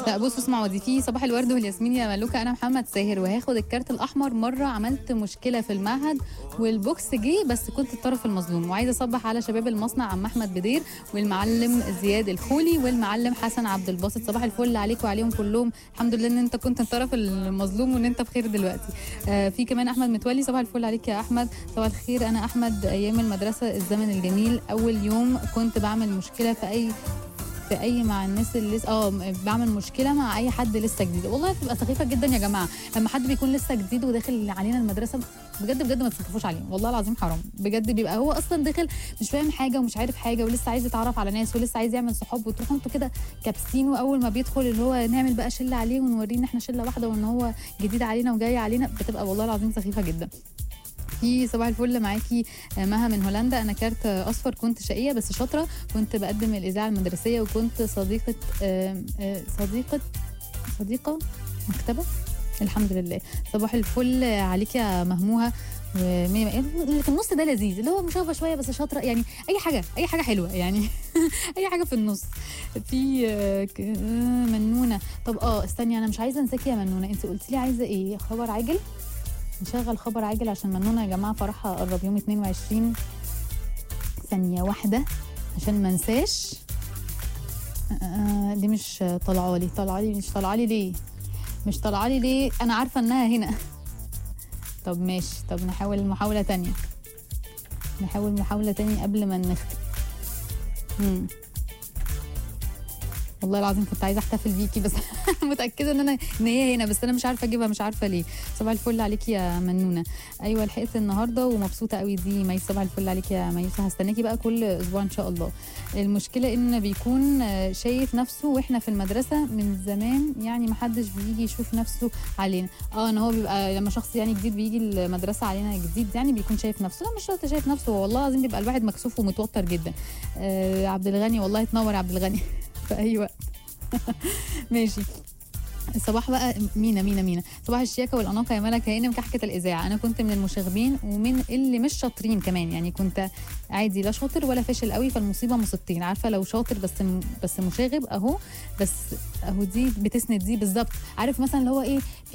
لا بصوا اسمعوا دي في صباح الورد والياسمين يا ملوكه انا محمد ساهر وهاخد الكارت الاحمر مره عملت مشكله في المعهد والبوكس جه بس كنت الطرف المظلوم وعايزه اصبح على شباب المصنع عم احمد بدير والمعلم زياد الخولي والمعلم حسن عبد الباسط صباح الفل عليك وعليهم كلهم الحمد لله ان انت كنت الطرف المظلوم وان انت بخير دلوقتي آه في كمان احمد متولي صباح الفل عليك يا احمد صباح الخير انا احمد ايام المدرسه الزمن الجميل اول يوم كنت بعمل مشكله في اي في اي مع الناس اللي لسه اه بعمل مشكله مع اي حد لسه جديد والله بتبقى سخيفه جدا يا جماعه لما حد بيكون لسه جديد وداخل علينا المدرسه بجد بجد ما تسخفوش عليه والله العظيم حرام بجد بيبقى هو اصلا داخل مش فاهم حاجه ومش عارف حاجه ولسه عايز يتعرف على ناس ولسه عايز يعمل صحاب وتروحوا انتوا كده كابسينه اول ما بيدخل اللي هو نعمل بقى شله عليه ونوريه ان احنا شله واحده وان هو جديد علينا وجاي علينا بتبقى والله العظيم سخيفه جدا في صباح الفل معاكي مها من هولندا انا كارت اصفر كنت شقيه بس شاطره كنت بقدم الاذاعه المدرسيه وكنت صديقه آم، آه، صديقه صديقه مكتبه الحمد لله صباح الفل عليك يا مهموها ومية مية. اللي في النص ده لذيذ اللي هو مشوفه شويه بس شاطره يعني اي حاجه اي حاجه حلوه يعني اي حاجه في النص في آه، ك- آه، منونه طب اه استني انا مش عايزه انساكي يا منونه انت قلت لي عايزه ايه خبر عاجل نشغل خبر عاجل عشان منونه يا جماعه فرحها قرب يوم 22 ثانيه واحده عشان ما انساش آه دي مش طالعه لي طالعه لي مش طالعه لي ليه مش طالعه لي ليه انا عارفه انها هنا طب ماشي طب نحاول محاوله تانية نحاول محاوله تانية قبل ما نختم مم. والله العظيم كنت عايزه احتفل بيكي بس متاكده ان انا ان هي هنا بس انا مش عارفه اجيبها مش عارفه ليه صباح الفل عليكي يا منونه ايوه لحقت النهارده ومبسوطه قوي دي ميس صباح الفل عليك يا ميس هستناكي بقى كل اسبوع ان شاء الله المشكله ان بيكون آه، شايف نفسه واحنا في المدرسه من زمان يعني ما حدش بيجي يشوف نفسه علينا اه ان هو بيبقى لما شخص يعني جديد بيجي المدرسه علينا جديد يعني بيكون شايف نفسه لا مش شرط شايف نفسه هو والله العظيم بيبقى الواحد مكسوف ومتوتر جدا آه عبد الغني والله تنور يا عبد الغني في اي وقت ماشي الصباح بقى مينا مينا مينا صباح الشياكه والاناقه يا ملك هانم كحكه الاذاعه انا كنت من المشاغبين ومن اللي مش شاطرين كمان يعني كنت عادي لا شاطر ولا فاشل قوي فالمصيبه مصيبتين عارفه لو شاطر بس م... بس مشاغب اهو بس اهو دي بتسند دي بالظبط عارف مثلا اللي هو ايه